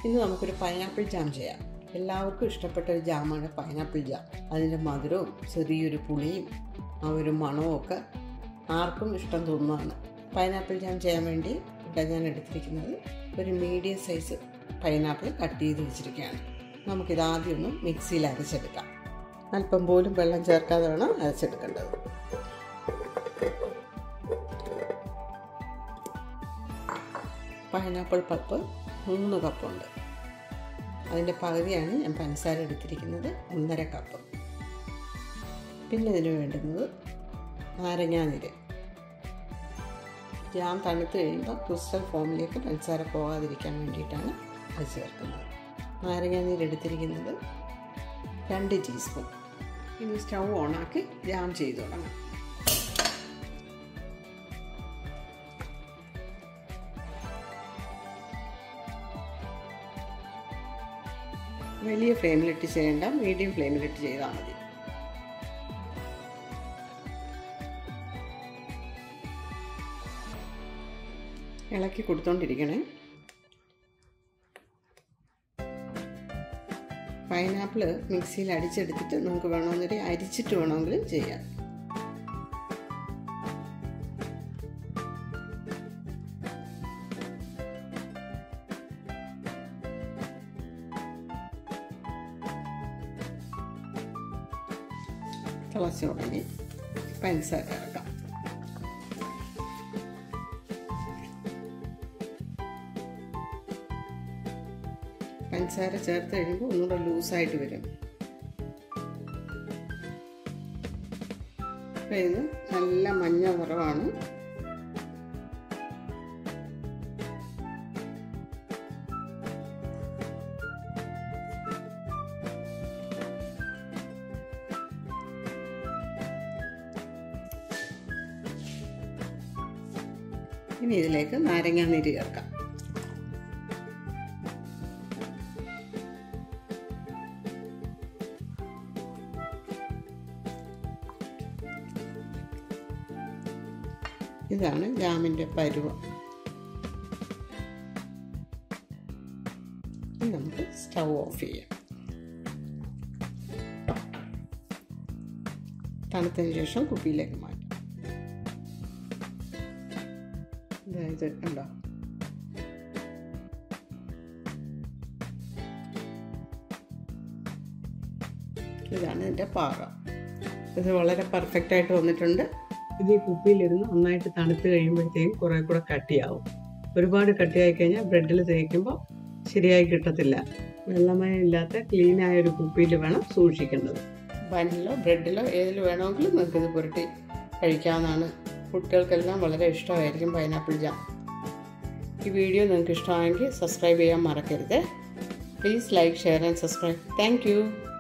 ഇന്ന് നമുക്കൊരു pineapple jam ചെയ്യാം എല്ലാവർക്കും ഇഷ്ടപ്പെട്ട ഒരു ജാമാണ് പൈനാപ്പിൾ ജാം അതിൻ്റെ മധുരവും ചെറിയൊരു പുളിയും ആ ഒരു മണവും ഒക്കെ ആർക്കും ഇഷ്ടം തോന്നുന്നതാണ് പൈനാപ്പിൾ ജാം ചെയ്യാൻ വേണ്ടി ഇവിടെ ഞാൻ എടുത്തിരിക്കുന്നത് ഒരു മീഡിയം സൈസ് പൈനാപ്പിൾ കട്ട് ചെയ്ത് വെച്ചിരിക്കുകയാണ് നമുക്കിത് ആദ്യം ഒന്ന് മിക്സിയിൽ അരച്ചെടുക്കാം അല്പം പോലും വെള്ളം ചേർക്കാതെ വേണം അരച്ചെടുക്കേണ്ടത് പൈനാപ്പിൾ പൾപ്പ് മൂന്ന് കപ്പുണ്ട് അതിൻ്റെ പകുതിയാണ് ഞാൻ പഞ്ചസാര എടുത്തിരിക്കുന്നത് ഒന്നര കപ്പ് പിന്നെ ഇതിന് വേണ്ടുന്നത് നാരങ്ങാനീര് ജാം തണുത്ത് കഴിയുമ്പോൾ ക്രിസ്റ്റൽ ഫോമിലേക്ക് പഞ്ചസാര പോകാതിരിക്കാൻ വേണ്ടിയിട്ടാണ് അത് ചേർക്കുന്നത് നാരങ്ങാനീര് എടുത്തിരിക്കുന്നത് രണ്ട് ടീസ്പൂൺ ഇനി സ്റ്റൗ ഓണാക്കി ജാം ചെയ്ത് തുടങ്ങാം വലിയ ഫ്ലെയിമിലിട്ട് ചെയ്യേണ്ട മീഡിയം ഫ്ലെയിമിലിട്ട് ചെയ്താൽ മതി ഇളക്കി കൊടുത്തോണ്ടിരിക്കണേ പൈനാപ്പിൾ മിക്സിയിൽ അടിച്ചെടുത്തിട്ട് നമുക്ക് വേണമെന്നൊരു അരിച്ചിട്ട് വേണമെങ്കിലും ചെയ്യാം തിളച്ച് തുടങ്ങി പഞ്ചസാര ഇറക്കാം പഞ്ചസാര ചേർത്ത് കഴിയുമ്പോൾ ഒന്നുകൂടെ ലൂസായിട്ട് വരും അപ്പം ഇത് നല്ല മഞ്ഞ നിറമാണ് ഇനി ഇതിലേക്ക് നാരങ്ങാനീര് ചേർക്കാം ഇതാണ് ജാമിൻ്റെ പരുവം ഇനി നമുക്ക് സ്റ്റൗ ഓഫ് ചെയ്യാം തണുത്തതിന് ശേഷം കുപ്പിയിലേക്ക് മാറ്റാം ഇത് ഉണ്ടോ ഇതാണ് ഇതിൻ്റെ പാകം ഇത് വളരെ പെർഫെക്റ്റ് ആയിട്ട് വന്നിട്ടുണ്ട് ഇത് ഈ കുപ്പിയിലിരുന്ന് നന്നായിട്ട് തണുത്ത് കഴിയുമ്പോഴത്തേക്കും കുറേ കൂടെ കട്ടിയാവും ഒരുപാട് കട്ടിയായി കഴിഞ്ഞാൽ ബ്രെഡിൽ തേക്കുമ്പോൾ ശരിയായി കിട്ടത്തില്ല വെള്ളമയം ഇല്ലാത്ത ക്ലീനായ ഒരു കുപ്പിയിൽ വേണം സൂക്ഷിക്കേണ്ടത് ബണ്ണിലോ ബ്രെഡിലോ ഏതിൽ വേണമെങ്കിലും നമുക്കിത് പുരട്ടി കഴിക്കാവുന്നതാണ് കുട്ടികൾക്കെല്ലാം വളരെ ഇഷ്ടമായിരിക്കും പൈനാപ്പിൾ ജാം ഈ വീഡിയോ നിങ്ങൾക്ക് ഇഷ്ടമായെങ്കിൽ സബ്സ്ക്രൈബ് ചെയ്യാൻ മറക്കരുത് please like share and subscribe thank